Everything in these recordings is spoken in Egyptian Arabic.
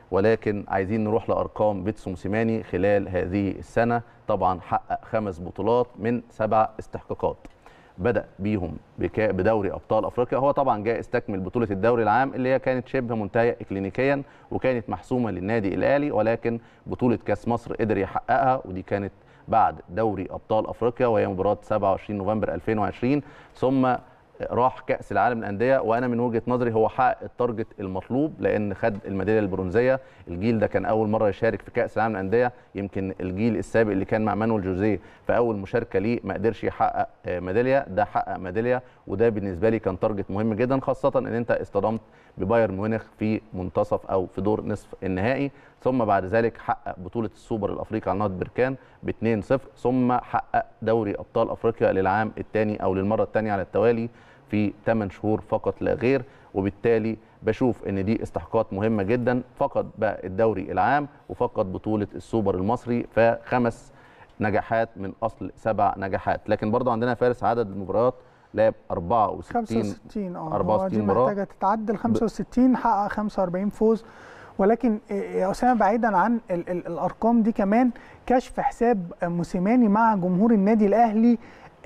ولكن عايزين نروح لارقام بيتسو موسيماني خلال هذه السنه طبعا حقق خمس بطولات من سبع استحقاقات بدا بيهم بكا- بدوري ابطال افريقيا هو طبعا جاء استكمل بطوله الدوري العام اللي هي كانت شبه منتهيه اكلينيكيا وكانت محسومه للنادي الاهلي ولكن بطوله كاس مصر قدر يحققها ودي كانت بعد دوري ابطال افريقيا وهي مباراه 27 نوفمبر 2020 ثم راح كاس العالم للانديه وانا من وجهه نظري هو حقق التارجت المطلوب لان خد الميداليه البرونزيه الجيل ده كان اول مره يشارك في كاس العالم للانديه يمكن الجيل السابق اللي كان مع مانويل جوزيه في اول مشاركه ليه ما قدرش يحقق آه، ميداليه ده حقق ميداليه وده بالنسبه لي كان تارجت مهم جدا خاصه ان انت اصطدمت ببايرن ميونخ في منتصف او في دور نصف النهائي ثم بعد ذلك حقق بطوله السوبر الافريقي على نهضه بركان ب 2-0 ثم حقق دوري ابطال افريقيا للعام الثاني او للمره الثانيه على التوالي في 8 شهور فقط لا غير وبالتالي بشوف ان دي استحقاقات مهمه جدا فقد بقى الدوري العام وفقد بطوله السوبر المصري فخمس نجاحات من اصل سبع نجاحات لكن برضه عندنا فارس عدد المباريات لعب 64 65 اه 64 هو دي مباراة. محتاجه تتعدل 65 حقق 45 فوز ولكن يا اسامه بعيدا عن ال ال الارقام دي كمان كشف حساب موسيماني مع جمهور النادي الاهلي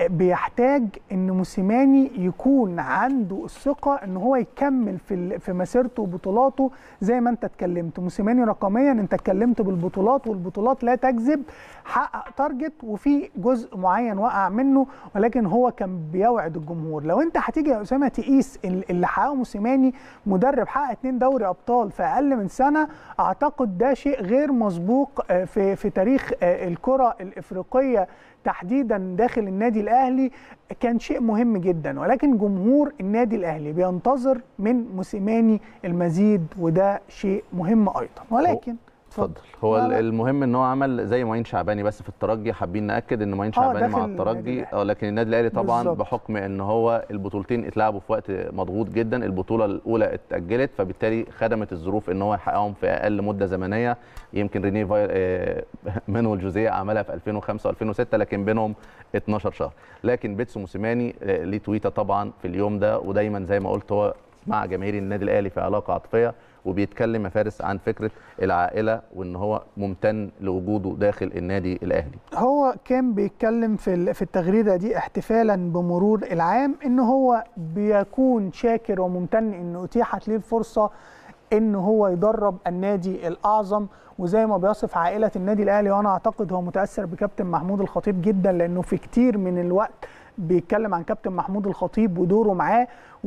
بيحتاج ان موسيماني يكون عنده الثقه ان هو يكمل في ال- في مسيرته وبطولاته زي ما انت اتكلمت موسيماني رقميا انت اتكلمت بالبطولات والبطولات لا تكذب حقق تارجت وفي جزء معين وقع منه ولكن هو كان بيوعد الجمهور لو انت هتيجي يا اسامه تقيس ال- اللي حققه موسيماني مدرب حقق اتنين دوري ابطال في اقل من سنه اعتقد ده شيء غير مسبوق آه، في في تاريخ آه، الكره الافريقيه تحديدا داخل النادي الاهلي كان شيء مهم جدا ولكن جمهور النادي الاهلي بينتظر من موسيماني المزيد وده شيء مهم ايضا ولكن اتفضل هو لا، لا. المهم ان هو عمل زي معين شعباني بس في الترجي حابين ناكد ان معين آه، شعباني مع داخل النادي الترجي الأهلي. اه لكن النادي الاهلي طبعا بالظبط. بحكم ان هو البطولتين اتلعبوا في وقت مضغوط جدا البطوله الاولى اتاجلت فبالتالي خدمت الظروف ان هو يحققهم في اقل مده زمنيه يمكن ريني فاير آه، مانويل جوزيه عملها في 2005 و2006 لكن بينهم 12 شهر لكن بيتسو موسيماني آه، ليه تويته طبعا في اليوم ده ودايما زي ما قلت هو مع جماهير النادي الاهلي في علاقه عاطفيه وبيتكلم يا فارس عن فكره العائله وان هو ممتن لوجوده داخل النادي الاهلي هو كان بيتكلم في ال- في التغريده دي احتفالا بمرور العام ان هو بيكون شاكر وممتن ان اتيحت ليه الفرصه ان هو يدرب النادي الاعظم وزي ما بيصف عائله النادي الاهلي وانا اعتقد هو متاثر بكابتن محمود الخطيب جدا لانه في كتير من الوقت بيتكلم عن كابتن محمود الخطيب ودوره معاه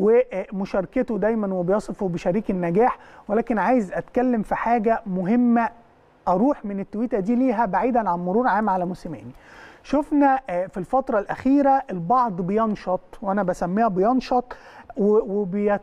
ومشاركته دايما وبيصفه بشريك النجاح ولكن عايز اتكلم في حاجه مهمه اروح من التويته دي ليها بعيدا عن مرور عام على موسيماني شفنا آه، في الفتره الاخيره البعض بينشط وانا بسميها بينشط و- وبي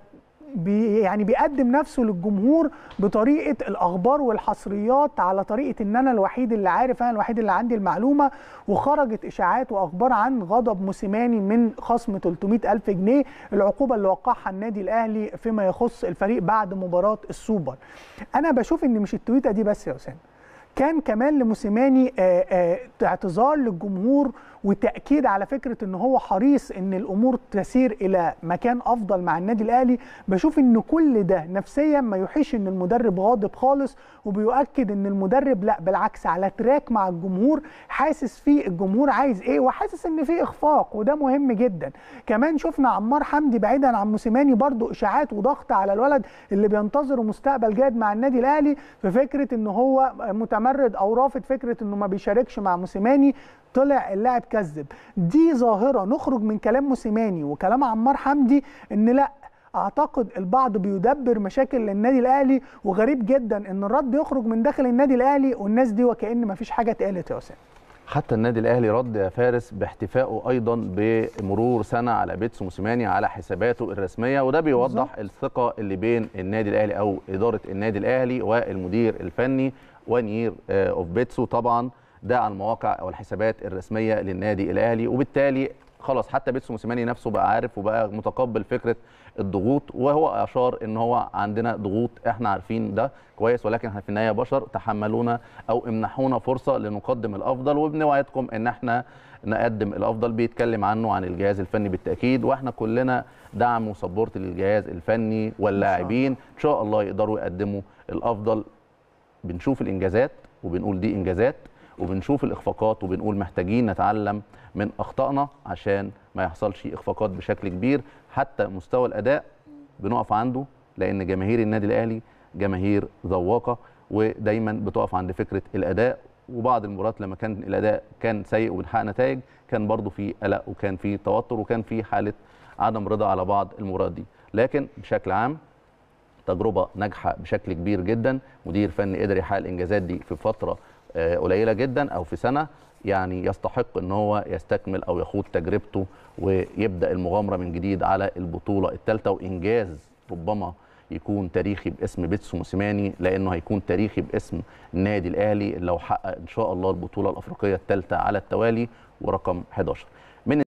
بي يعني بيقدم نفسه للجمهور بطريقه الاخبار والحصريات على طريقه ان انا الوحيد اللي عارف انا الوحيد اللي عندي المعلومه وخرجت اشاعات واخبار عن غضب موسيماني من خصم 300 الف جنيه العقوبه اللي وقعها النادي الاهلي فيما يخص الفريق بعد مباراه السوبر انا بشوف ان مش التويته دي بس يا اسامه كان كمان لموسيماني آه، آه، اعتذار للجمهور وتاكيد على فكره ان هو حريص ان الامور تسير الى مكان افضل مع النادي الاهلي بشوف ان كل ده نفسيا ما يوحيش ان المدرب غاضب خالص وبيؤكد ان المدرب لا بالعكس على تراك مع الجمهور حاسس فيه الجمهور عايز ايه وحاسس ان في اخفاق وده مهم جدا كمان شفنا عمار حمدي بعيدا عن موسيماني برضو اشاعات وضغط على الولد اللي بينتظر مستقبل جيد مع النادي الاهلي في فكره ان هو متمرد او رافض فكره انه ما بيشاركش مع موسيماني طلع اللاعب كذب دي ظاهره نخرج من كلام موسيماني وكلام عمار حمدي ان لا اعتقد البعض بيدبر مشاكل للنادي الاهلي وغريب جدا ان الرد يخرج من داخل النادي الاهلي والناس دي وكأن ما فيش حاجه اتقالت يا اسامه حتى النادي الاهلي رد يا فارس باحتفائه ايضا بمرور سنه على بيتسو موسيماني على حساباته الرسميه وده بيوضح بالظبط. الثقه اللي بين النادي الاهلي او اداره النادي الاهلي والمدير الفني وان اوف بيتسو طبعا ده على المواقع او الحسابات الرسميه للنادي الاهلي وبالتالي خلاص حتى بيتسو موسيماني نفسه بقى عارف وبقى متقبل فكره الضغوط وهو اشار ان هو عندنا ضغوط احنا عارفين ده كويس ولكن احنا في النهايه بشر تحملونا او امنحونا فرصه لنقدم الافضل وبنوعدكم ان احنا نقدم الافضل بيتكلم عنه عن الجهاز الفني بالتاكيد واحنا كلنا دعم وسبورت للجهاز الفني واللاعبين ان شاء الله يقدروا يقدموا الافضل بنشوف الانجازات وبنقول دي انجازات وبنشوف الاخفاقات وبنقول محتاجين نتعلم من اخطائنا عشان ما يحصلش اخفاقات بشكل كبير حتى مستوى الاداء بنقف عنده لان جماهير النادي الاهلي جماهير ذواقه ودايما بتقف عند فكره الاداء وبعض المباريات لما كان الاداء كان سيء وبنحقق نتائج كان برضو في قلق وكان في توتر وكان في حاله عدم رضا على بعض المباريات دي لكن بشكل عام تجربه ناجحه بشكل كبير جدا مدير فني قدر يحقق الانجازات دي في فتره آه، قليله جدا او في سنه يعني يستحق ان هو يستكمل او يخوض تجربته ويبدا المغامره من جديد على البطوله الثالثه وانجاز ربما يكون تاريخي باسم بيتسو موسيماني لانه هيكون تاريخي باسم النادي الاهلي لو حقق ان شاء الله البطوله الافريقيه الثالثه على التوالي ورقم 11